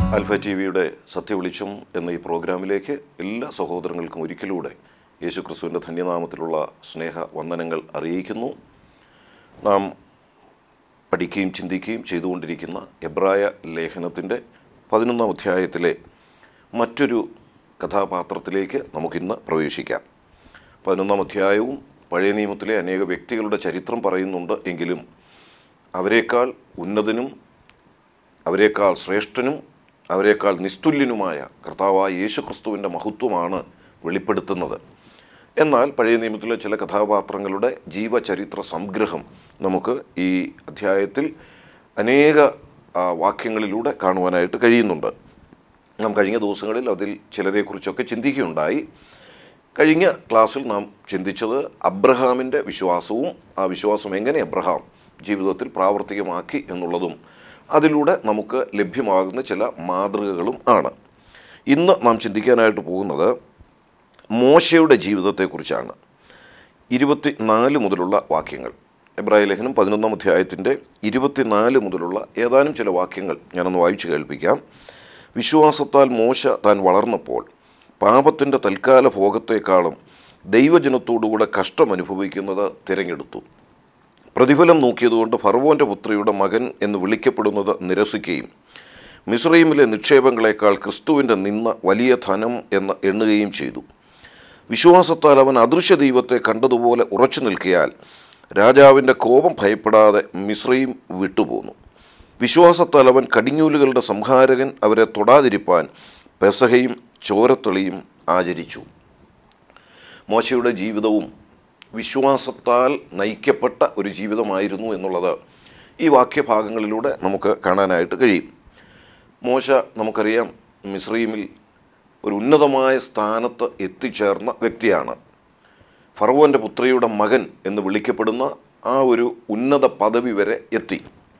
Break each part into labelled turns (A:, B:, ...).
A: alpha T വിയുടെ സത്യവിളിച്ചം എന്ന ഈ പ്രോഗ്രാമിലേക്ക് എല്ലാ സഹോദരങ്ങൾക്കും ഒരിക്കലൂടെ യേശു ക്രിസ്തുവിൻ്റെ ധന്യനാമത്തിലുള്ള സ്നേഹ വന്ദനങ്ങൾ അറിയിക്കുന്നു നാം പഠിക്കുകയും ചിന്തിക്കുകയും ചെയ്തുകൊണ്ടിരിക്കുന്ന എബ്രായ ലേഖനത്തിൻ്റെ പതിനൊന്നാം അധ്യായത്തിലെ മറ്റൊരു കഥാപാത്രത്തിലേക്ക് നമുക്കിന്ന് പ്രവേശിക്കാം പതിനൊന്നാം അധ്യായവും പഴയ നിയമത്തിലെ അനേക വ്യക്തികളുടെ ചരിത്രം പറയുന്നുണ്ട് എങ്കിലും അവരെക്കാൾ ഉന്നതനും അവരെക്കാൾ ശ്രേഷ്ഠനും അവരെക്കാൾ നിസ്തുല്യനുമായ കർത്താവായ യേശു ക്രിസ്തുവിൻ്റെ മഹത്വമാണ് വെളിപ്പെടുത്തുന്നത് എന്നാൽ പഴയ നിയമത്തിലെ ചില കഥാപാത്രങ്ങളുടെ ജീവചരിത്ര സംഗ്രഹം നമുക്ക് ഈ അധ്യായത്തിൽ അനേക ആ, വാക്യങ്ങളിലൂടെ കാണുവാനായിട്ട് കഴിയുന്നുണ്ട് നാം കഴിഞ്ഞ ദിവസങ്ങളിൽ അതിൽ ചിലരെക്കുറിച്ചൊക്കെ ചിന്തിക്കുകയുണ്ടായി കഴിഞ്ഞ ക്ലാസ്സിൽ നാം ചിന്തിച്ചത് അബ്രഹാമിൻ്റെ വിശ്വാസവും ആ വിശ്വാസം എങ്ങനെ അബ്രഹാം ജീവിതത്തിൽ പ്രാവർത്തികമാക്കി എന്നുള്ളതും അതിലൂടെ നമുക്ക് ലഭ്യമാകുന്ന ചില മാതൃകകളും ആണ് ഇന്ന് നാം ചിന്തിക്കാനായിട്ട് പോകുന്നത് മോശയുടെ ജീവിതത്തെക്കുറിച്ചാണ് ഇരുപത്തി നാല് മുതലുള്ള വാക്യങ്ങൾ എബ്രായ ലേഖനം പതിനൊന്നാം അധ്യായത്തിൻ്റെ ഇരുപത്തിനാല് മുതലുള്ള ഏതാനും ചില വാക്യങ്ങൾ ഞാനൊന്ന് വായിച്ചു കേൾപ്പിക്കാം വിശ്വാസത്താൽ മോശ താൻ വളർന്നപ്പോൾ പാപത്തിൻ്റെ തൽക്കാല ഭോഗത്തെക്കാളും ദൈവജനത്തോടുകൂടെ കഷ്ടം അനുഭവിക്കുന്നത് തിരഞ്ഞെടുത്തു പ്രതിഫലം നോക്കിയതുകൊണ്ട് ഫർവോൻ്റെ പുത്രിയുടെ മകൻ എന്ന് വിളിക്കപ്പെടുന്നത് നിരസിക്കുകയും മിസ്രൈമിലെ നിക്ഷേപങ്ങളെക്കാൾ ക്രിസ്തുവിൻ്റെ നിന്ന വലിയ ധനം എന്ന് എണ്ണുകയും ചെയ്തു വിശ്വാസത്താൽ അവൻ അദൃശ്യ ദൈവത്തെ കണ്ടതുപോലെ ഉറച്ചു നിൽക്കിയാൽ രാജാവിൻ്റെ കോപം ഭയപ്പെടാതെ മിശ്രയും വിട്ടുപോന്നു വിശ്വാസത്താൽ അവൻ കടിഞ്ഞൂലുകളുടെ സംഹാരകൻ അവരെ തൊടാതിരിപ്പാൻ പെസഹയും ചോരത്തെളിയും ആചരിച്ചു മോശയുടെ ജീവിതവും വിശ്വാസത്താൽ നയിക്കപ്പെട്ട ഒരു ജീവിതമായിരുന്നു എന്നുള്ളത് ഈ വാക്യഭാഗങ്ങളിലൂടെ നമുക്ക് കാണാനായിട്ട് കഴിയും മോശ നമുക്കറിയാം മിസ്രൈമിൽ ഒരു ഉന്നതമായ സ്ഥാനത്ത് എത്തിച്ചേർന്ന വ്യക്തിയാണ് ഫറവോൻ്റെ പുത്രിയുടെ മകൻ എന്ന് വിളിക്കപ്പെടുന്ന ആ ഒരു ഉന്നത പദവി വരെ എത്തി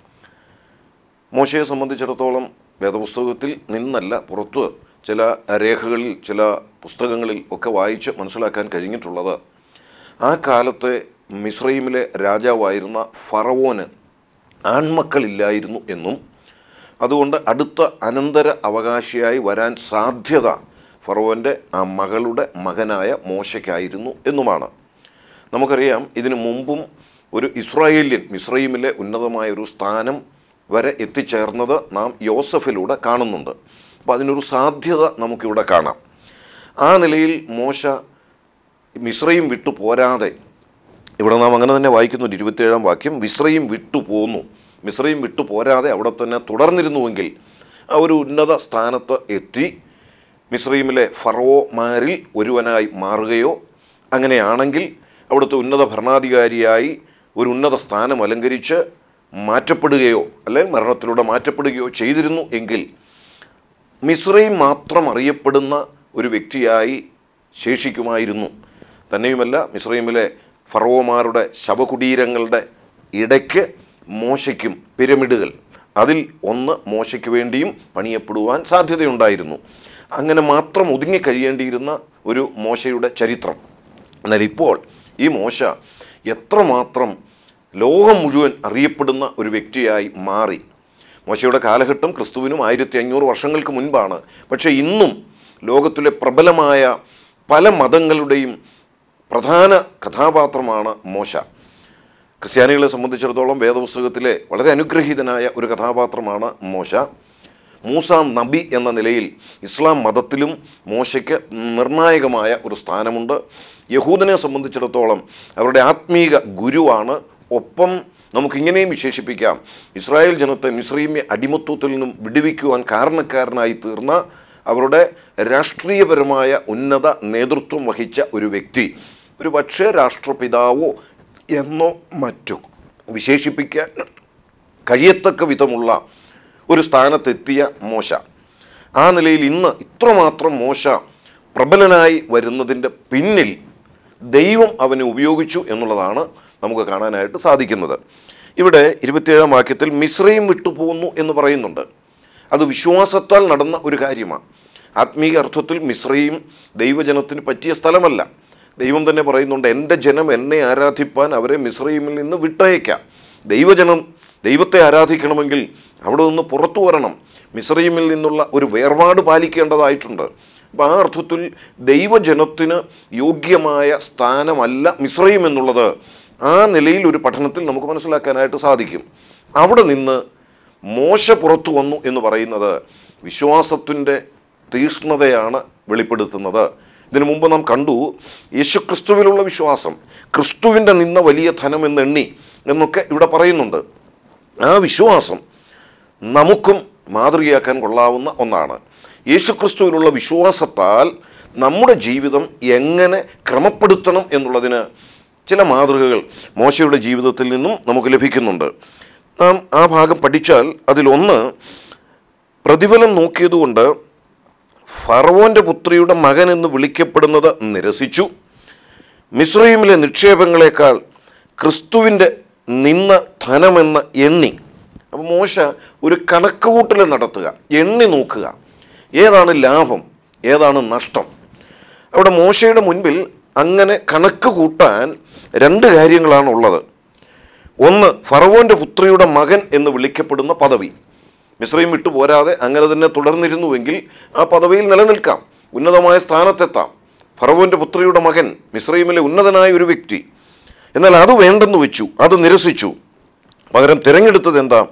A: മോശയെ സംബന്ധിച്ചിടത്തോളം വേദപുസ്തകത്തിൽ നിന്നല്ല പുറത്ത് ചില രേഖകളിൽ ചില പുസ്തകങ്ങളിൽ ഒക്കെ വായിച്ച് മനസ്സിലാക്കാൻ കഴിഞ്ഞിട്ടുള്ളത് ആ കാലത്തെ മിസ്രൈമിലെ രാജാവായിരുന്ന ഫറവോന് ആൺമക്കളില്ലായിരുന്നു എന്നും അതുകൊണ്ട് അടുത്ത അനന്തര അവകാശിയായി വരാൻ സാധ്യത ഫറവോൻ്റെ ആ മകളുടെ മകനായ മോശയ്ക്കായിരുന്നു എന്നുമാണ് നമുക്കറിയാം ഇതിനു മുമ്പും ഒരു ഇസ്രായേല്യൻ മിസ്രൈമിലെ ഉന്നതമായ ഒരു സ്ഥാനം വരെ എത്തിച്ചേർന്നത് നാം യോസഫിലൂടെ കാണുന്നുണ്ട് അപ്പോൾ അതിനൊരു സാധ്യത നമുക്കിവിടെ കാണാം ആ നിലയിൽ മോശ മിശ്രയും വിട്ടു പോരാതെ ഇവിടെ നാം അങ്ങനെ തന്നെ വായിക്കുന്നു ഇരുപത്തിയേഴാം വാക്യം മിശ്രയും വിട്ടു പോന്നു മിശ്രയും വിട്ടു പോരാതെ അവിടെ തന്നെ തുടർന്നിരുന്നുവെങ്കിൽ ആ ഒരു ഉന്നത സ്ഥാനത്ത് എത്തി മിശ്രൈമിലെ ഫറോമാരിൽ ഒരുവനായി മാറുകയോ അങ്ങനെയാണെങ്കിൽ അവിടുത്തെ ഉന്നത ഭരണാധികാരിയായി ഒരു ഉന്നത സ്ഥാനം അലങ്കരിച്ച് മാറ്റപ്പെടുകയോ അല്ലെങ്കിൽ മരണത്തിലൂടെ മാറ്റപ്പെടുകയോ ചെയ്തിരുന്നു എങ്കിൽ മിശ്രയും മാത്രം അറിയപ്പെടുന്ന ഒരു വ്യക്തിയായി ശേഷിക്കുമായിരുന്നു തന്നെയുമല്ല മിശ്രൈമിലെ ഫറവോമാരുടെ ശവകുടീരങ്ങളുടെ ഇടയ്ക്ക് മോശയ്ക്കും പിരമിഡുകൾ അതിൽ ഒന്ന് മോശയ്ക്ക് വേണ്ടിയും പണിയപ്പെടുവാൻ സാധ്യതയുണ്ടായിരുന്നു അങ്ങനെ മാത്രം ഒതുങ്ങിക്കഴിയേണ്ടിയിരുന്ന ഒരു മോശയുടെ ചരിത്രം എന്നാൽ ഇപ്പോൾ ഈ മോശ എത്രമാത്രം ലോകം മുഴുവൻ അറിയപ്പെടുന്ന ഒരു വ്യക്തിയായി മാറി മോശയുടെ കാലഘട്ടം ക്രിസ്തുവിനും ആയിരത്തി അഞ്ഞൂറ് വർഷങ്ങൾക്ക് മുൻപാണ് പക്ഷേ ഇന്നും ലോകത്തിലെ പ്രബലമായ പല മതങ്ങളുടെയും പ്രധാന കഥാപാത്രമാണ് മോശ ക്രിസ്ത്യാനികളെ സംബന്ധിച്ചിടത്തോളം വേദപുസ്തകത്തിലെ വളരെ അനുഗ്രഹീതനായ ഒരു കഥാപാത്രമാണ് മോശ മൂസ നബി എന്ന നിലയിൽ ഇസ്ലാം മതത്തിലും മോശയ്ക്ക് നിർണായകമായ ഒരു സ്ഥാനമുണ്ട് യഹൂദനെ സംബന്ധിച്ചിടത്തോളം അവരുടെ ആത്മീക ഗുരുവാണ് ഒപ്പം നമുക്കിങ്ങനെയും വിശേഷിപ്പിക്കാം ഇസ്രായേൽ ജനത്തെ മിശ്രീമ്യ അടിമത്വത്തിൽ നിന്നും വിടുവിക്കുവാൻ കാരണക്കാരനായി തീർന്ന അവരുടെ രാഷ്ട്രീയപരമായ ഉന്നത നേതൃത്വം വഹിച്ച ഒരു വ്യക്തി ഒരു പക്ഷേ രാഷ്ട്രപിതാവോ എന്നോ മറ്റോ വിശേഷിപ്പിക്കാൻ കഴിയത്തക്ക വിധമുള്ള ഒരു സ്ഥാനത്തെത്തിയ മോശ ആ നിലയിൽ ഇന്ന് ഇത്രമാത്രം മോശ പ്രബലനായി വരുന്നതിൻ്റെ പിന്നിൽ ദൈവം അവനെ ഉപയോഗിച്ചു എന്നുള്ളതാണ് നമുക്ക് കാണാനായിട്ട് സാധിക്കുന്നത് ഇവിടെ ഇരുപത്തിയേഴാം വാക്യത്തിൽ മിശ്രയും വിട്ടുപോകുന്നു എന്ന് പറയുന്നുണ്ട് അത് വിശ്വാസത്താൽ നടന്ന ഒരു കാര്യമാണ് ആത്മീക അർത്ഥത്തിൽ മിശ്രയും ദൈവജനത്തിന് പറ്റിയ സ്ഥലമല്ല ദൈവം തന്നെ പറയുന്നുണ്ട് എൻ്റെ ജനം എന്നെ ആരാധിപ്പാൻ അവരെ മിശ്രയിമിൽ നിന്ന് വിട്ടയക്കാം ദൈവജനം ദൈവത്തെ ആരാധിക്കണമെങ്കിൽ അവിടെ നിന്ന് പുറത്തു വരണം മിസ്രൈമിൽ നിന്നുള്ള ഒരു വേർപാട് പാലിക്കേണ്ടതായിട്ടുണ്ട് അപ്പം ആ അർത്ഥത്തിൽ ദൈവജനത്തിന് യോഗ്യമായ സ്ഥാനമല്ല മിസ്രൈം എന്നുള്ളത് ആ നിലയിൽ ഒരു പഠനത്തിൽ നമുക്ക് മനസ്സിലാക്കാനായിട്ട് സാധിക്കും അവിടെ നിന്ന് മോശ പുറത്തു വന്നു എന്ന് പറയുന്നത് വിശ്വാസത്തിൻ്റെ തീഷ്ണതയാണ് വെളിപ്പെടുത്തുന്നത് ഇതിനു മുമ്പ് നാം കണ്ടു യേശുക്രിസ്തുവിലുള്ള വിശ്വാസം ക്രിസ്തുവിൻ്റെ നിന്ന വലിയ ധനം എന്നെണ്ണി എന്നൊക്കെ ഇവിടെ പറയുന്നുണ്ട് ആ വിശ്വാസം നമുക്കും മാതൃകയാക്കാൻ കൊള്ളാവുന്ന ഒന്നാണ് യേശുക്രിസ്തുവിലുള്ള വിശ്വാസത്താൽ നമ്മുടെ ജീവിതം എങ്ങനെ ക്രമപ്പെടുത്തണം എന്നുള്ളതിന് ചില മാതൃകകൾ മോശയുടെ ജീവിതത്തിൽ നിന്നും നമുക്ക് ലഭിക്കുന്നുണ്ട് നാം ആ ഭാഗം പഠിച്ചാൽ അതിലൊന്ന് പ്രതിഫലം നോക്കിയതുകൊണ്ട് ഫറവോൻ്റെ പുത്രിയുടെ മകൻ എന്ന് വിളിക്കപ്പെടുന്നത് നിരസിച്ചു മിസ്രൈമിലെ നിക്ഷേപങ്ങളെക്കാൾ ക്രിസ്തുവിൻ്റെ നിന്ന ധനമെന്ന് എണ്ണി അപ്പോൾ മോശ ഒരു കണക്കുകൂട്ടൽ നടത്തുക എണ്ണി നോക്കുക ഏതാണ് ലാഭം ഏതാണ് നഷ്ടം അവിടെ മോശയുടെ മുൻപിൽ അങ്ങനെ കണക്ക് കൂട്ടാൻ രണ്ട് കാര്യങ്ങളാണ് ഉള്ളത് ഒന്ന് ഫറവോൻ്റെ പുത്രിയുടെ മകൻ എന്ന് വിളിക്കപ്പെടുന്ന പദവി മിശ്രയും വിട്ടു പോരാതെ അങ്ങനെ തന്നെ തുടർന്നിരുന്നുവെങ്കിൽ ആ പദവിയിൽ നിലനിൽക്കാം ഉന്നതമായ സ്ഥാനത്തെത്താം ഫറവോൻ്റെ പുത്രിയുടെ മകൻ മിശ്രൈമിലെ ഉന്നതനായ ഒരു വ്യക്തി എന്നാൽ അത് വേണ്ടെന്ന് വെച്ചു അത് നിരസിച്ചു പകരം തിരഞ്ഞെടുത്തത് എന്താ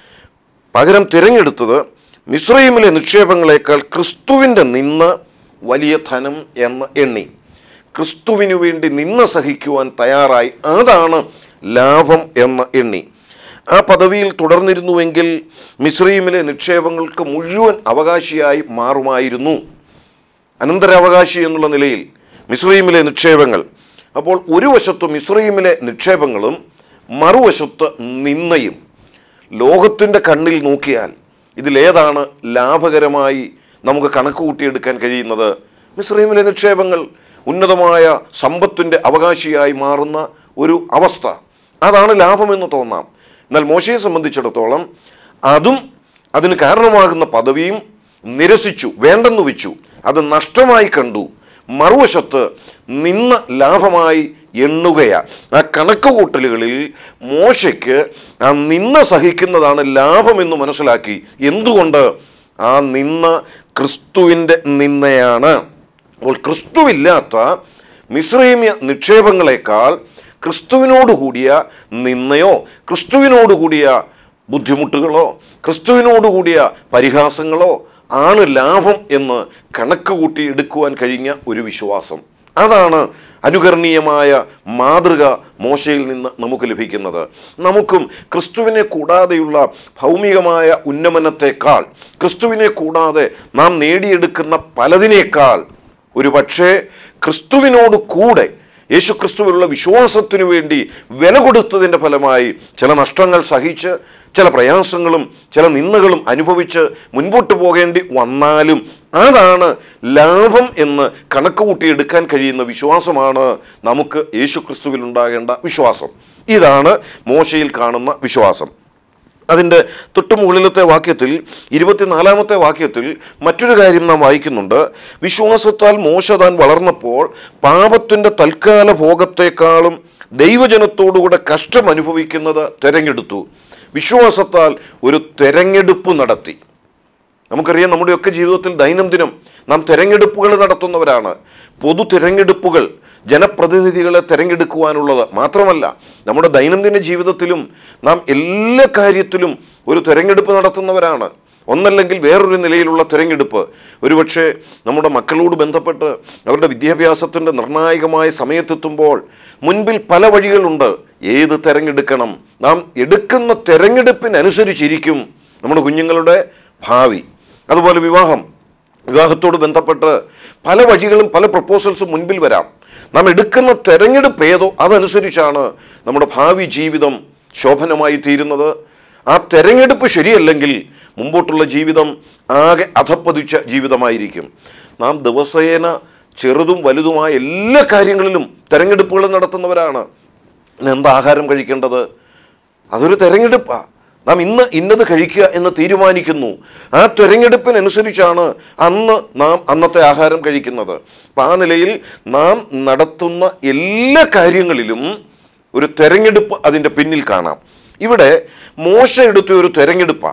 A: പകരം തിരഞ്ഞെടുത്തത് മിശ്രൈമിലെ നിക്ഷേപങ്ങളെക്കാൾ ക്രിസ്തുവിൻ്റെ നിന്ന വലിയ ധനം എന്ന് എണ്ണി ക്രിസ്തുവിനു വേണ്ടി നിന്ന സഹിക്കുവാൻ തയ്യാറായി അതാണ് ലാഭം എന്ന് എണ്ണി ആ പദവിയിൽ തുടർന്നിരുന്നുവെങ്കിൽ മിശ്രീമിലെ നിക്ഷേപങ്ങൾക്ക് മുഴുവൻ അവകാശിയായി മാറുമായിരുന്നു അനന്തരാവകാശി എന്നുള്ള നിലയിൽ മിശ്രീമിലെ നിക്ഷേപങ്ങൾ അപ്പോൾ ഒരു വശത്ത് മിശ്രീമിലെ നിക്ഷേപങ്ങളും മറുവശത്ത് നിന്നയും ലോകത്തിൻ്റെ കണ്ണിൽ നോക്കിയാൽ ഇതിലേതാണ് ലാഭകരമായി നമുക്ക് കണക്ക് കൂട്ടിയെടുക്കാൻ കഴിയുന്നത് മിശ്രീമിലെ നിക്ഷേപങ്ങൾ ഉന്നതമായ സമ്പത്തിൻ്റെ അവകാശിയായി മാറുന്ന ഒരു അവസ്ഥ അതാണ് ലാഭമെന്ന് തോന്നാം എന്നാൽ മോശയെ സംബന്ധിച്ചിടത്തോളം അതും അതിന് കാരണമാകുന്ന പദവിയും നിരസിച്ചു വേണ്ടെന്ന് വെച്ചു അത് നഷ്ടമായി കണ്ടു മറുവശത്ത് നിന്ന ലാഭമായി എണ്ണുകയാ ആ കണക്ക് കൂട്ടലുകളിൽ മോശയ്ക്ക് ആ നിന്ന സഹിക്കുന്നതാണ് ലാഭമെന്ന് മനസ്സിലാക്കി എന്തുകൊണ്ട് ആ നിന്ന ക്രിസ്തുവിൻ്റെ നിന്നയാണ് അപ്പോൾ ക്രിസ്തുവില്ലാത്ത മിശ്രീമ്യ നിക്ഷേപങ്ങളെക്കാൾ ക്രിസ്തുവിനോട് കൂടിയ നിന്നയോ ക്രിസ്തുവിനോട് കൂടിയ ബുദ്ധിമുട്ടുകളോ ക്രിസ്തുവിനോട് കൂടിയ പരിഹാസങ്ങളോ ആണ് ലാഭം എന്ന് കണക്ക് കൂട്ടി എടുക്കുവാൻ കഴിഞ്ഞ ഒരു വിശ്വാസം അതാണ് അനുകരണീയമായ മാതൃക മോശയിൽ നിന്ന് നമുക്ക് ലഭിക്കുന്നത് നമുക്കും ക്രിസ്തുവിനെ കൂടാതെയുള്ള ഭൗമികമായ ഉന്നമനത്തെക്കാൾ ക്രിസ്തുവിനെ കൂടാതെ നാം നേടിയെടുക്കുന്ന പലതിനേക്കാൾ ഒരു പക്ഷേ ക്രിസ്തുവിനോട് കൂടെ യേശു ക്രിസ്തുവിലുള്ള വിശ്വാസത്തിനു വേണ്ടി വില കൊടുത്തതിൻ്റെ ഫലമായി ചില നഷ്ടങ്ങൾ സഹിച്ച് ചില പ്രയാസങ്ങളും ചില നിന്ദകളും അനുഭവിച്ച് മുൻപോട്ട് പോകേണ്ടി വന്നാലും അതാണ് ലാഭം എന്ന് കണക്ക് കൂട്ടിയെടുക്കാൻ കഴിയുന്ന വിശ്വാസമാണ് നമുക്ക് യേശു ക്രിസ്തുവിൽ ഉണ്ടാകേണ്ട വിശ്വാസം ഇതാണ് മോശയിൽ കാണുന്ന വിശ്വാസം അതിൻ്റെ തൊട്ട് മുകളിലത്തെ വാക്യത്തിൽ ഇരുപത്തിനാലാമത്തെ വാക്യത്തിൽ മറ്റൊരു കാര്യം നാം വായിക്കുന്നുണ്ട് വിശ്വാസത്താൽ മോശ താൻ വളർന്നപ്പോൾ പാപത്തിൻ്റെ തൽക്കാല ഭോഗത്തെക്കാളും ദൈവജനത്തോടുകൂടെ കഷ്ടം അനുഭവിക്കുന്നത് തെരഞ്ഞെടുത്തു വിശ്വാസത്താൽ ഒരു തെരഞ്ഞെടുപ്പ് നടത്തി നമുക്കറിയാം നമ്മുടെയൊക്കെ ജീവിതത്തിൽ ദൈനംദിനം നാം തെരഞ്ഞെടുപ്പുകൾ നടത്തുന്നവരാണ് പൊതു തിരഞ്ഞെടുപ്പുകൾ ജനപ്രതിനിധികളെ തിരഞ്ഞെടുക്കുവാനുള്ളത് മാത്രമല്ല നമ്മുടെ ദൈനംദിന ജീവിതത്തിലും നാം എല്ലാ കാര്യത്തിലും ഒരു തിരഞ്ഞെടുപ്പ് നടത്തുന്നവരാണ് ഒന്നല്ലെങ്കിൽ വേറൊരു നിലയിലുള്ള തിരഞ്ഞെടുപ്പ് ഒരുപക്ഷെ നമ്മുടെ മക്കളോട് ബന്ധപ്പെട്ട് അവരുടെ വിദ്യാഭ്യാസത്തിൻ്റെ നിർണായകമായ സമയത്തെത്തുമ്പോൾ മുൻപിൽ പല വഴികളുണ്ട് ഏത് തിരഞ്ഞെടുക്കണം നാം എടുക്കുന്ന തിരഞ്ഞെടുപ്പിനനുസരിച്ചിരിക്കും നമ്മുടെ കുഞ്ഞുങ്ങളുടെ ഭാവി അതുപോലെ വിവാഹം വിവാഹത്തോട് ബന്ധപ്പെട്ട് പല വഴികളും പല പ്രപ്പോസൽസും മുൻപിൽ വരാം നാം എടുക്കുന്ന തെരഞ്ഞെടുപ്പ് ഏതോ അതനുസരിച്ചാണ് നമ്മുടെ ഭാവി ജീവിതം ശോഭനമായി തീരുന്നത് ആ തെരഞ്ഞെടുപ്പ് ശരിയല്ലെങ്കിൽ മുമ്പോട്ടുള്ള ജീവിതം ആകെ അധപ്പതിച്ച ജീവിതമായിരിക്കും നാം ദിവസേന ചെറുതും വലുതുമായ എല്ലാ കാര്യങ്ങളിലും തെരഞ്ഞെടുപ്പുകൾ നടത്തുന്നവരാണ് ഇന്ന് എന്താ ആഹാരം കഴിക്കേണ്ടത് അതൊരു തെരഞ്ഞെടുപ്പാണ് നാം ഇന്ന് ഇന്നത് കഴിക്കുക എന്ന് തീരുമാനിക്കുന്നു ആ തെരഞ്ഞെടുപ്പിനനുസരിച്ചാണ് അന്ന് നാം അന്നത്തെ ആഹാരം കഴിക്കുന്നത് അപ്പം ആ നിലയിൽ നാം നടത്തുന്ന എല്ലാ കാര്യങ്ങളിലും ഒരു തെരഞ്ഞെടുപ്പ് അതിൻ്റെ പിന്നിൽ കാണാം ഇവിടെ മോശ എടുത്ത ഒരു തെരഞ്ഞെടുപ്പാണ്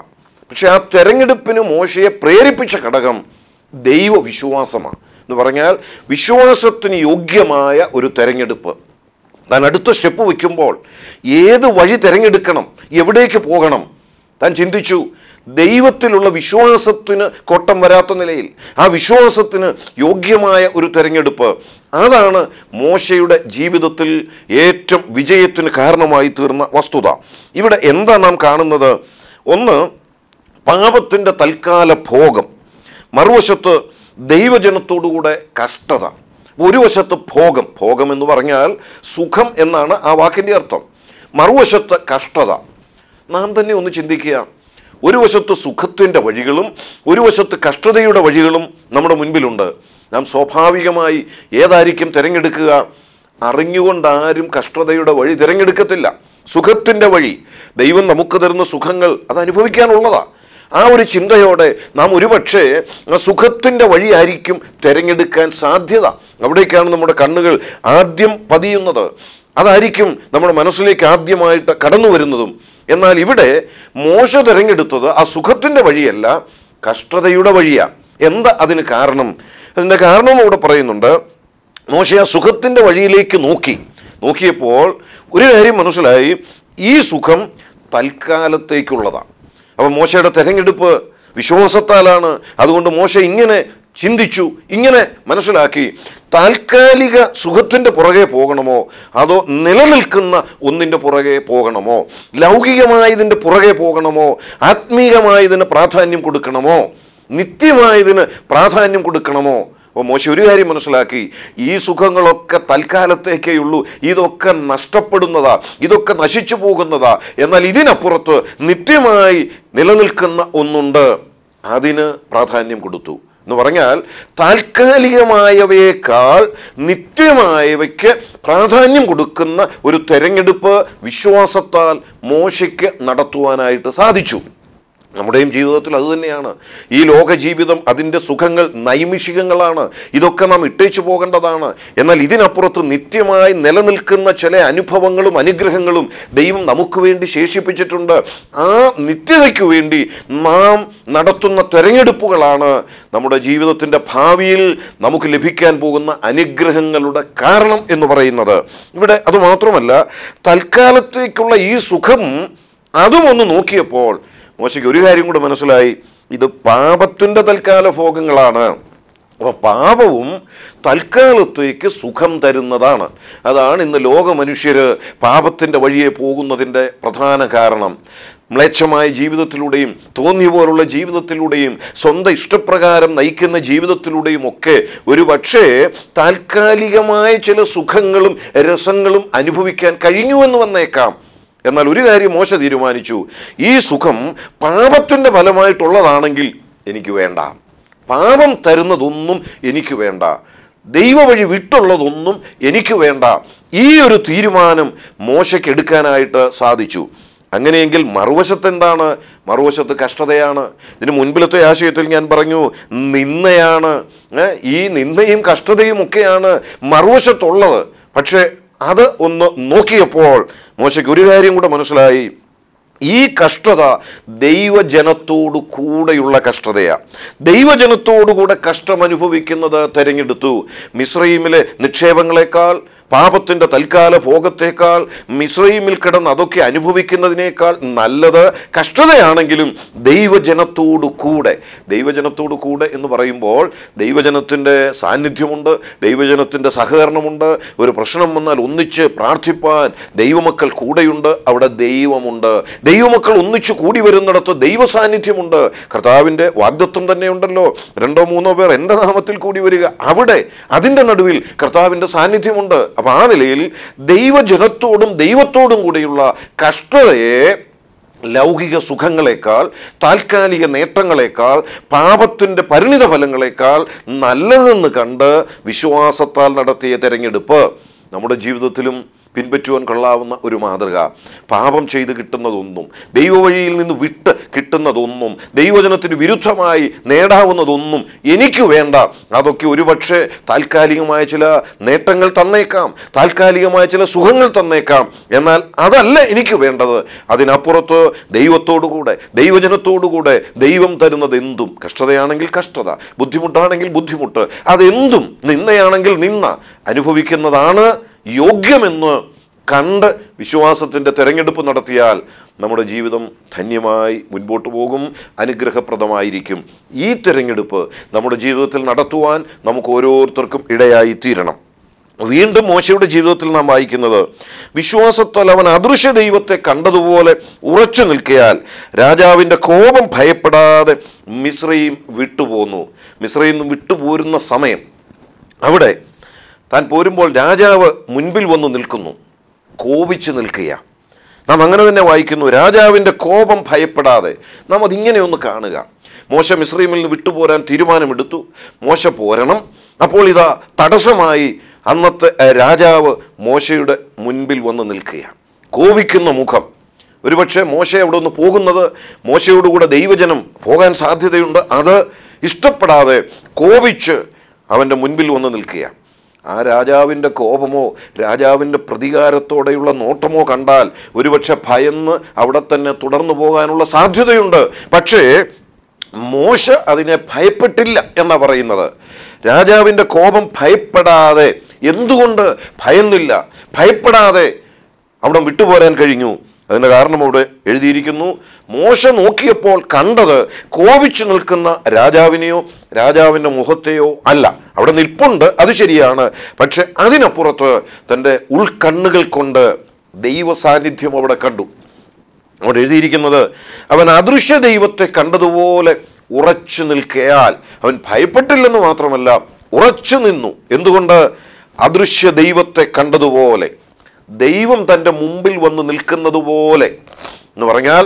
A: പക്ഷെ ആ തെരഞ്ഞെടുപ്പിന് മോശയെ പ്രേരിപ്പിച്ച ഘടകം ദൈവവിശ്വാസമാണ് എന്ന് പറഞ്ഞാൽ വിശ്വാസത്തിന് യോഗ്യമായ ഒരു തെരഞ്ഞെടുപ്പ് താൻ അടുത്ത സ്റ്റെപ്പ് വയ്ക്കുമ്പോൾ ഏത് വഴി തിരഞ്ഞെടുക്കണം എവിടേക്ക് പോകണം താൻ ചിന്തിച്ചു ദൈവത്തിലുള്ള വിശ്വാസത്തിന് കോട്ടം വരാത്ത നിലയിൽ ആ വിശ്വാസത്തിന് യോഗ്യമായ ഒരു തെരഞ്ഞെടുപ്പ് അതാണ് മോശയുടെ ജീവിതത്തിൽ ഏറ്റവും വിജയത്തിന് കാരണമായി തീർന്ന വസ്തുത ഇവിടെ എന്താ നാം കാണുന്നത് ഒന്ന് പാപത്തിൻ്റെ തൽക്കാല ഭോഗം മറുവശത്ത് ദൈവജനത്തോടുകൂടെ കഷ്ടത ഒരു വശത്ത് ഭോഗം ഭോഗം എന്ന് പറഞ്ഞാൽ സുഖം എന്നാണ് ആ വാക്കിൻ്റെ അർത്ഥം മറുവശത്ത് കഷ്ടത നാം തന്നെ ഒന്ന് ചിന്തിക്കുക ഒരു വശത്ത് സുഖത്തിൻ്റെ വഴികളും ഒരു വശത്ത് കഷ്ടതയുടെ വഴികളും നമ്മുടെ മുൻപിലുണ്ട് നാം സ്വാഭാവികമായി ഏതായിരിക്കും തിരഞ്ഞെടുക്കുക അറിഞ്ഞുകൊണ്ടാരും കഷ്ടതയുടെ വഴി തിരഞ്ഞെടുക്കത്തില്ല സുഖത്തിൻ്റെ വഴി ദൈവം നമുക്ക് തരുന്ന സുഖങ്ങൾ അത് അനുഭവിക്കാനുള്ളതാ ആ ഒരു ചിന്തയോടെ നാം ഒരുപക്ഷെ ആ സുഖത്തിൻ്റെ വഴിയായിരിക്കും തിരഞ്ഞെടുക്കാൻ സാധ്യത അവിടേക്കാണ് നമ്മുടെ കണ്ണുകൾ ആദ്യം പതിയുന്നത് അതായിരിക്കും നമ്മുടെ മനസ്സിലേക്ക് ആദ്യമായിട്ട് കടന്നു വരുന്നതും എന്നാൽ ഇവിടെ മോശ തിരഞ്ഞെടുത്തത് ആ സുഖത്തിൻ്റെ വഴിയല്ല കഷ്ടതയുടെ വഴിയാണ് എന്താ അതിന് കാരണം അതിൻ്റെ കാരണം ഇവിടെ പറയുന്നുണ്ട് മോശ ആ സുഖത്തിൻ്റെ വഴിയിലേക്ക് നോക്കി നോക്കിയപ്പോൾ ഒരു കാര്യം മനസ്സിലായി ഈ സുഖം തൽക്കാലത്തേക്കുള്ളതാണ് അപ്പം മോശയുടെ തെരഞ്ഞെടുപ്പ് വിശ്വാസത്താലാണ് അതുകൊണ്ട് മോശ ഇങ്ങനെ ചിന്തിച്ചു ഇങ്ങനെ മനസ്സിലാക്കി താൽക്കാലിക സുഖത്തിൻ്റെ പുറകെ പോകണമോ അതോ നിലനിൽക്കുന്ന ഒന്നിൻ്റെ പുറകെ പോകണമോ ലൗകികമായതിൻ്റെ പുറകെ പോകണമോ ആത്മീയമായതിന് പ്രാധാന്യം കൊടുക്കണമോ നിത്യമായതിന് പ്രാധാന്യം കൊടുക്കണമോ അപ്പോൾ മോശ ഒരു കാര്യം മനസ്സിലാക്കി ഈ സുഖങ്ങളൊക്കെ തൽക്കാലത്തേക്കേ ഉള്ളൂ ഇതൊക്കെ നഷ്ടപ്പെടുന്നതാ ഇതൊക്കെ നശിച്ചു പോകുന്നതാ എന്നാൽ ഇതിനപ്പുറത്ത് നിത്യമായി നിലനിൽക്കുന്ന ഒന്നുണ്ട് അതിന് പ്രാധാന്യം കൊടുത്തു എന്ന് പറഞ്ഞാൽ താൽക്കാലികമായവയേക്കാൾ നിത്യമായവയ്ക്ക് പ്രാധാന്യം കൊടുക്കുന്ന ഒരു തെരഞ്ഞെടുപ്പ് വിശ്വാസത്താൽ മോശയ്ക്ക് നടത്തുവാനായിട്ട് സാധിച്ചു നമ്മുടെയും ജീവിതത്തിൽ അതുതന്നെയാണ് ഈ ലോക ജീവിതം അതിൻ്റെ സുഖങ്ങൾ നൈമിഷികങ്ങളാണ് ഇതൊക്കെ നാം ഇട്ടേച്ചു പോകേണ്ടതാണ് എന്നാൽ ഇതിനപ്പുറത്ത് നിത്യമായി നിലനിൽക്കുന്ന ചില അനുഭവങ്ങളും അനുഗ്രഹങ്ങളും ദൈവം നമുക്ക് വേണ്ടി ശേഷിപ്പിച്ചിട്ടുണ്ട് ആ നിത്യതയ്ക്ക് വേണ്ടി നാം നടത്തുന്ന തെരഞ്ഞെടുപ്പുകളാണ് നമ്മുടെ ജീവിതത്തിൻ്റെ ഭാവിയിൽ നമുക്ക് ലഭിക്കാൻ പോകുന്ന അനുഗ്രഹങ്ങളുടെ കാരണം എന്ന് പറയുന്നത് ഇവിടെ അതുമാത്രമല്ല തൽക്കാലത്തേക്കുള്ള ഈ സുഖം അതും ഒന്ന് നോക്കിയപ്പോൾ മോശയ്ക്ക് ഒരു കാര്യം കൂടെ മനസ്സിലായി ഇത് പാപത്തിൻ്റെ തൽക്കാല ഭോഗങ്ങളാണ് അപ്പോൾ പാപവും തൽക്കാലത്തേക്ക് സുഖം തരുന്നതാണ് അതാണ് ഇന്ന് ലോക മനുഷ്യർ പാപത്തിൻ്റെ വഴിയെ പോകുന്നതിൻ്റെ പ്രധാന കാരണം മ്ലേച്ഛമായ ജീവിതത്തിലൂടെയും തോന്നിയ പോലുള്ള ജീവിതത്തിലൂടെയും സ്വന്തം ഇഷ്ടപ്രകാരം നയിക്കുന്ന ജീവിതത്തിലൂടെയും ഒക്കെ ഒരു പക്ഷേ താൽക്കാലികമായ ചില സുഖങ്ങളും രസങ്ങളും അനുഭവിക്കാൻ കഴിഞ്ഞുവെന്ന് വന്നേക്കാം എന്നാൽ ഒരു കാര്യം മോശ തീരുമാനിച്ചു ഈ സുഖം പാപത്തിൻ്റെ ഫലമായിട്ടുള്ളതാണെങ്കിൽ എനിക്ക് വേണ്ട പാപം തരുന്നതൊന്നും എനിക്ക് വേണ്ട ദൈവവഴി വിട്ടുള്ളതൊന്നും എനിക്ക് വേണ്ട ഈ ഒരു തീരുമാനം മോശയ്ക്ക് എടുക്കാനായിട്ട് സാധിച്ചു അങ്ങനെയെങ്കിൽ മറുവശത്ത് എന്താണ് മറുവശത്ത് കഷ്ടതയാണ് ഇതിന് മുൻപിലത്തെ ആശയത്തിൽ ഞാൻ പറഞ്ഞു നിന്നയാണ് ഏ, ഈ നിന്നയും കഷ്ടതയും ഒക്കെയാണ് മറുവശത്തുള്ളത് പക്ഷേ അത് ഒന്ന് നോക്കിയപ്പോൾ മോശയ്ക്ക് ഒരു കാര്യം കൂടെ മനസ്സിലായി ഈ കഷ്ടത ദൈവജനത്തോടു കൂടെയുള്ള കഷ്ടതയാണ് ദൈവജനത്തോടു കൂടെ കഷ്ടം അനുഭവിക്കുന്നത് തെരഞ്ഞെടുത്തു മിശ്രൈമിലെ നിക്ഷേപങ്ങളെക്കാൾ പാപത്തിൻ്റെ തൽക്കാല ഭോഗത്തേക്കാൾ മിശ്രൈമിൽ കിടന്ന് അതൊക്കെ അനുഭവിക്കുന്നതിനേക്കാൾ നല്ലത് കഷ്ടതയാണെങ്കിലും ദൈവജനത്തോടു കൂടെ ദൈവജനത്തോടു കൂടെ എന്ന് പറയുമ്പോൾ ദൈവജനത്തിൻ്റെ സാന്നിധ്യമുണ്ട് ദൈവജനത്തിൻ്റെ സഹകരണമുണ്ട് ഒരു പ്രശ്നം വന്നാൽ ഒന്നിച്ച് പ്രാർത്ഥിപ്പാൻ ദൈവമക്കൾ കൂടെയുണ്ട് അവിടെ ദൈവമുണ്ട് ദൈവമക്കൾ ഒന്നിച്ച് കൂടി വരുന്നിടത്ത് ദൈവ സാന്നിധ്യമുണ്ട് കർത്താവിൻ്റെ വാഗ്ദത്വം തന്നെയുണ്ടല്ലോ രണ്ടോ മൂന്നോ പേർ എൻ്റെ നാമത്തിൽ കൂടി വരിക അവിടെ അതിൻ്റെ നടുവിൽ കർത്താവിൻ്റെ സാന്നിധ്യമുണ്ട് അപ്പം ആ നിലയിൽ ദൈവജനത്തോടും ദൈവത്തോടും കൂടെയുള്ള കഷ്ടതയെ ലൗകിക സുഖങ്ങളെക്കാൾ താൽക്കാലിക നേട്ടങ്ങളെക്കാൾ പാപത്തിൻ്റെ പരിണിത ഫലങ്ങളെക്കാൾ നല്ലതെന്ന് കണ്ട് വിശ്വാസത്താൽ നടത്തിയ തെരഞ്ഞെടുപ്പ് നമ്മുടെ ജീവിതത്തിലും പിൻപറ്റുവാൻ കൊള്ളാവുന്ന ഒരു മാതൃക പാപം ചെയ്ത് കിട്ടുന്നതൊന്നും ദൈവവഴിയിൽ നിന്ന് വിട്ട് കിട്ടുന്നതൊന്നും ദൈവജനത്തിന് വിരുദ്ധമായി നേടാവുന്നതൊന്നും എനിക്ക് വേണ്ട അതൊക്കെ ഒരുപക്ഷെ താൽക്കാലികമായ ചില നേട്ടങ്ങൾ തന്നേക്കാം താൽക്കാലികമായ ചില സുഖങ്ങൾ തന്നേക്കാം എന്നാൽ അതല്ല എനിക്ക് വേണ്ടത് അതിനപ്പുറത്ത് ദൈവത്തോടുകൂടെ ദൈവജനത്തോടുകൂടെ ദൈവം തരുന്നത് എന്തും കഷ്ടതയാണെങ്കിൽ കഷ്ടത ബുദ്ധിമുട്ടാണെങ്കിൽ ബുദ്ധിമുട്ട് അതെന്തും നിന്നയാണെങ്കിൽ നിന്ന അനുഭവിക്കുന്നതാണ് യോഗ്യമെന്ന് കണ്ട് വിശ്വാസത്തിൻ്റെ തെരഞ്ഞെടുപ്പ് നടത്തിയാൽ നമ്മുടെ ജീവിതം ധന്യമായി മുൻപോട്ട് പോകും അനുഗ്രഹപ്രദമായിരിക്കും ഈ തിരഞ്ഞെടുപ്പ് നമ്മുടെ ജീവിതത്തിൽ നടത്തുവാൻ നമുക്ക് ഓരോരുത്തർക്കും ഇടയായി തീരണം വീണ്ടും മോശയുടെ ജീവിതത്തിൽ നാം വായിക്കുന്നത് വിശ്വാസത്താൽ അവൻ അദൃശ്യ ദൈവത്തെ കണ്ടതുപോലെ ഉറച്ചു നിൽക്കയാൽ രാജാവിൻ്റെ കോപം ഭയപ്പെടാതെ മിശ്രയും വിട്ടുപോന്നു മിശ്രയിൽ നിന്ന് വിട്ടുപോരുന്ന സമയം അവിടെ താൻ പോരുമ്പോൾ രാജാവ് മുൻപിൽ വന്ന് നിൽക്കുന്നു കോപിച്ച് നിൽക്കുക നാം അങ്ങനെ തന്നെ വായിക്കുന്നു രാജാവിൻ്റെ കോപം ഭയപ്പെടാതെ നാം അതിങ്ങനെ ഒന്ന് കാണുക മോശ മിശ്രീമിൽ നിന്ന് വിട്ടുപോരാൻ തീരുമാനമെടുത്തു മോശ പോരണം അപ്പോൾ ഇതാ തടസ്സമായി അന്നത്തെ ഏഹ്, രാജാവ് മോശയുടെ മുൻപിൽ വന്ന് നിൽക്കുക കോപിക്കുന്ന മുഖം ഒരുപക്ഷെ മോശ അവിടെ നിന്ന് പോകുന്നത് മോശയോടുകൂടെ ദൈവജനം പോകാൻ സാധ്യതയുണ്ട് അത് ഇഷ്ടപ്പെടാതെ കോപിച്ച് അവൻ്റെ മുൻപിൽ വന്ന് നിൽക്കുക ആ രാജാവിൻ്റെ കോപമോ രാജാവിൻ്റെ പ്രതികാരത്തോടെയുള്ള നോട്ടമോ കണ്ടാൽ ഒരുപക്ഷെ ഭയന്ന് അവിടെ തന്നെ തുടർന്നു പോകാനുള്ള സാധ്യതയുണ്ട് പക്ഷേ മോശ അതിനെ ഭയപ്പെട്ടില്ല എന്നാ പറയുന്നത് രാജാവിൻ്റെ കോപം ഭയപ്പെടാതെ എന്തുകൊണ്ട് ഭയന്നില്ല ഭയപ്പെടാതെ അവിടെ വിട്ടുപോരാൻ കഴിഞ്ഞു അതിൻ്റെ കാരണം അവിടെ എഴുതിയിരിക്കുന്നു മോശ നോക്കിയപ്പോൾ കണ്ടത് കോപിച്ചു നിൽക്കുന്ന രാജാവിനെയോ രാജാവിൻ്റെ മുഖത്തെയോ അല്ല അവിടെ നിൽപ്പുണ്ട് അത് ശരിയാണ് പക്ഷെ അതിനപ്പുറത്ത് തൻ്റെ ഉൾക്കണ്ണുകൾ കൊണ്ട് ദൈവ സാന്നിധ്യം അവിടെ കണ്ടു അവിടെ എഴുതിയിരിക്കുന്നത് അവൻ അദൃശ്യ ദൈവത്തെ കണ്ടതുപോലെ ഉറച്ചു നിൽക്കയാൽ അവൻ ഭയപ്പെട്ടില്ലെന്ന് മാത്രമല്ല ഉറച്ചു നിന്നു എന്തുകൊണ്ട് അദൃശ്യ ദൈവത്തെ കണ്ടതുപോലെ ദൈവം തൻ്റെ മുമ്പിൽ വന്ന് നിൽക്കുന്നത് പോലെ എന്ന് പറഞ്ഞാൽ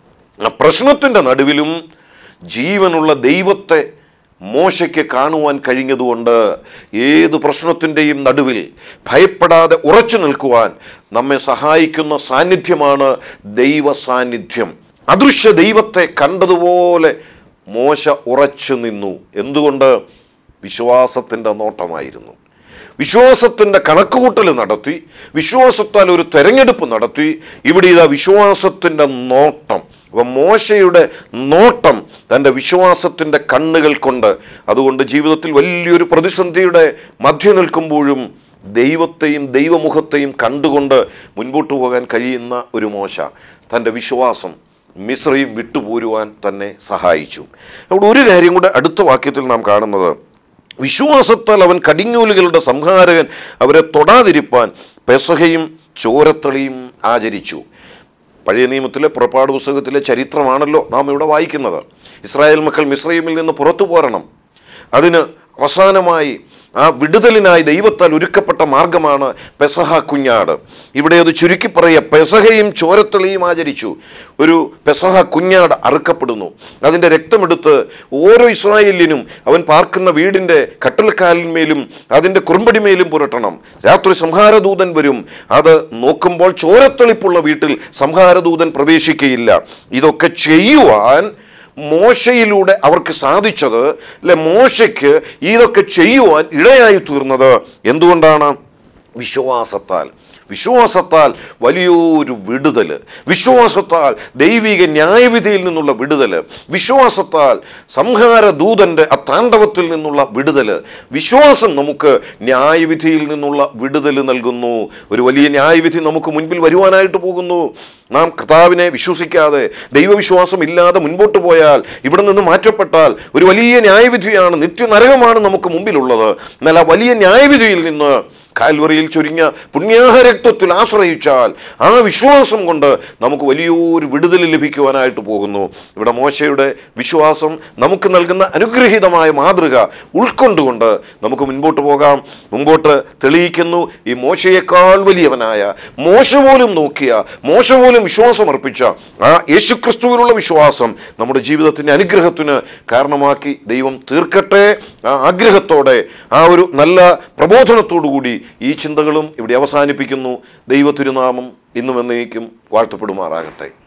A: ആ പ്രശ്നത്തിൻ്റെ നടുവിലും ജീവനുള്ള ദൈവത്തെ മോശയ്ക്ക് കാണുവാൻ കഴിഞ്ഞതുകൊണ്ട് ഏത് പ്രശ്നത്തിൻ്റെയും നടുവിൽ ഭയപ്പെടാതെ ഉറച്ചു നിൽക്കുവാൻ നമ്മെ സഹായിക്കുന്ന സാന്നിധ്യമാണ് ദൈവ സാന്നിധ്യം അദൃശ്യ ദൈവത്തെ കണ്ടതുപോലെ മോശ ഉറച്ചു നിന്നു എന്തുകൊണ്ട് വിശ്വാസത്തിൻ്റെ നോട്ടമായിരുന്നു വിശ്വാസത്തിൻ്റെ കണക്കുകൂട്ടൽ നടത്തി വിശ്വാസത്താൽ ഒരു തെരഞ്ഞെടുപ്പ് നടത്തി ഇവിടെ ഇതാ വിശ്വാസത്തിൻ്റെ നോട്ടം അപ്പം മോശയുടെ നോട്ടം തൻ്റെ വിശ്വാസത്തിൻ്റെ കണ്ണുകൾ കൊണ്ട് അതുകൊണ്ട് ജീവിതത്തിൽ വലിയൊരു പ്രതിസന്ധിയുടെ മധ്യ നിൽക്കുമ്പോഴും ദൈവത്തെയും ദൈവമുഖത്തെയും കണ്ടുകൊണ്ട് മുൻപോട്ട് പോകാൻ കഴിയുന്ന ഒരു മോശ തൻ്റെ വിശ്വാസം മിശ്രയും വിട്ടുപോരുവാൻ തന്നെ സഹായിച്ചു അവിടെ ഒരു കാര്യം കൂടെ അടുത്ത വാക്യത്തിൽ നാം കാണുന്നത് വിശ്വാസത്താൽ അവൻ കടിഞ്ഞൂലുകളുടെ സംഹാരകൻ അവരെ തൊടാതിരിപ്പാൻ പെസഹയും ചോരത്തളിയും ആചരിച്ചു പഴയ നിയമത്തിലെ പുറപ്പാട് പുസ്തകത്തിലെ ചരിത്രമാണല്ലോ നാം ഇവിടെ വായിക്കുന്നത് ഇസ്രായേൽ മക്കൾ മിശ്രൈമിൽ നിന്ന് പുറത്തു പോരണം അതിന് അവസാനമായി ആ വിടുതലിനായി ദൈവത്താൽ ഒരുക്കപ്പെട്ട മാർഗമാണ് പെസഹ കുഞ്ഞാട് ഇവിടെ അത് ചുരുക്കി പറയുക പെസഹയും ചോരത്തളിയും ആചരിച്ചു ഒരു പെസഹ കുഞ്ഞാട് അറുക്കപ്പെടുന്നു അതിൻ്റെ രക്തമെടുത്ത് ഓരോ ഇസ്രായേലിനും അവൻ പാർക്കുന്ന വീടിൻ്റെ കട്ടൽക്കാലിന്മേലും അതിൻ്റെ കുറുമ്പടിമേലും പുരട്ടണം രാത്രി സംഹാരദൂതൻ വരും അത് നോക്കുമ്പോൾ ചോരത്തെളിപ്പുള്ള വീട്ടിൽ സംഹാരദൂതൻ പ്രവേശിക്കയില്ല ഇതൊക്കെ ചെയ്യുവാൻ മോശയിലൂടെ അവർക്ക് സാധിച്ചത് അല്ലെ മോശയ്ക്ക് ഇതൊക്കെ ചെയ്യുവാൻ ഇടയായി തീർന്നത് എന്തുകൊണ്ടാണ് വിശ്വാസത്താൽ വിശ്വാസത്താൽ വലിയൊരു വിടുതൽ വിശ്വാസത്താൽ ദൈവിക ന്യായവിധിയിൽ നിന്നുള്ള വിടുതൽ വിശ്വാസത്താൽ സംഹാര ദൂതന്റെ ആ താണ്ഡവത്തിൽ നിന്നുള്ള വിടുതൽ വിശ്വാസം നമുക്ക് ന്യായവിധിയിൽ നിന്നുള്ള വിടുതൽ നൽകുന്നു ഒരു വലിയ ന്യായവിധി നമുക്ക് മുൻപിൽ വരുവാനായിട്ട് പോകുന്നു നാം കർത്താവിനെ വിശ്വസിക്കാതെ ദൈവവിശ്വാസം ഇല്ലാതെ മുൻപോട്ട് പോയാൽ ഇവിടെ നിന്ന് മാറ്റപ്പെട്ടാൽ ഒരു വലിയ ന്യായവിധിയാണ് നിത്യനരകമാണ് നമുക്ക് മുമ്പിലുള്ളത് എന്നാൽ ആ വലിയ ന്യായവിധിയിൽ നിന്ന് കാൽവറിയിൽ ചൊരിഞ്ഞ പുണ്യാഹരക്തത്തിൽ ആശ്രയിച്ചാൽ ആ വിശ്വാസം കൊണ്ട് നമുക്ക് വലിയൊരു വിടുതൽ ലഭിക്കുവാനായിട്ട് പോകുന്നു ഇവിടെ മോശയുടെ വിശ്വാസം നമുക്ക് നൽകുന്ന അനുഗ്രഹീതമായ മാതൃക ഉൾക്കൊണ്ടുകൊണ്ട് നമുക്ക് മുൻപോട്ട് പോകാം മുമ്പോട്ട് തെളിയിക്കുന്നു ഈ മോശയേക്കാൾ വലിയവനായ മോശ പോലും നോക്കിയ മോശ പോലും വിശ്വാസം അർപ്പിച്ച ആ യേശുക്രിസ്തുവിലുള്ള വിശ്വാസം നമ്മുടെ ജീവിതത്തിൻ്റെ അനുഗ്രഹത്തിന് കാരണമാക്കി ദൈവം തീർക്കട്ടെ ആ ആഗ്രഹത്തോടെ ആ ഒരു നല്ല പ്രബോധനത്തോടു കൂടി ഈ ചിന്തകളും ഇവിടെ അവസാനിപ്പിക്കുന്നു ദൈവ തിരുനാമം ഇന്നും എന്നേക്കും വാഴ്ത്തപ്പെടുമാറാകട്ടെ